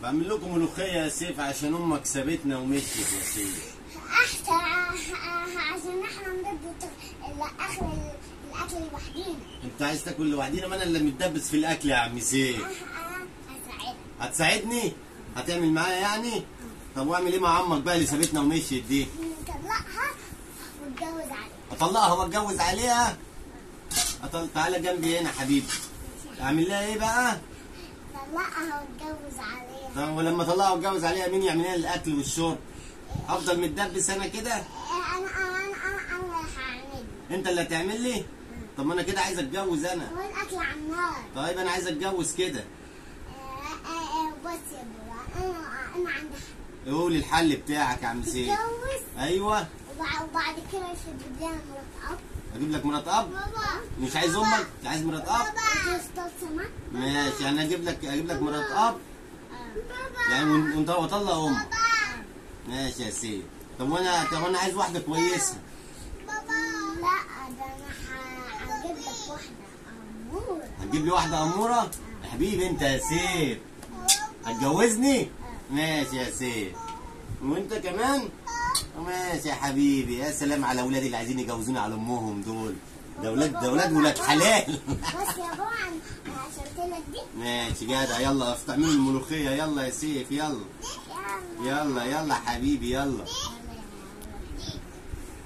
بعمل لكم ملوخيه يا سيف عشان امك سابتنا ومشيت يا سيف احسن عشان احنا نضبط الاكل الاكل لوحدينا انت عايز تاكل لوحدينا ما انا اللي متدبس في الاكل يا عم سيف انا هساعدك هتساعدني هتعمل معايا يعني طب واعمل ايه مع عمك بقى اللي سابتنا ومشيت دي نطلقها ونتجوز عليها اطلقها واتجوز عليها أطل... تعالى جنبي هنا حبيبي اعمل لها ايه بقى نطلقها ونتجوز عليها طب ولما اطلقها واتجوز عليها مين يعمل لها الاكل والشرب افضل متدبس انا كده انا انا انا انا هعمل انت اللي هتعمل لي طب ما انا كده عايز اتجوز انا والاكل على النار طيب انا عايز اتجوز كده آه، آه، آه، بص يا بابا انا انا عندي حق. قول الحل بتاعك يا عم سيف تتجوز ايوه وبع- وبعد كده تجيب لنا مرات اب اجيب لك مرات اب بابا مش عايز امك مش عايز مرات اب تصطاد سمك ماشي يعني اجيب لك اجيب لك مرات اب بابا يعني ون- وانت واطلق امك بابا ماشي يا سيف طب وانا طب انا عايز واحده كويسه بابا لا ده انا ه- هجيب لك واحده امور هتجيب لي واحده اموره يا حبيبي انت يا سيف هتجوزني ماشي يا سيف وانت كمان ماشي يا حبيبي يا سلام على اولادي اللي عايزين يجوزوني على امهم دول ده ولاد ده ولاد ولاد حلال بص يا بابا انا شلت لك دي ماشي جدع يلا افتح من الملوخيه يلا يا سيف يلا يلا يلا يلا حبيبي يلا دي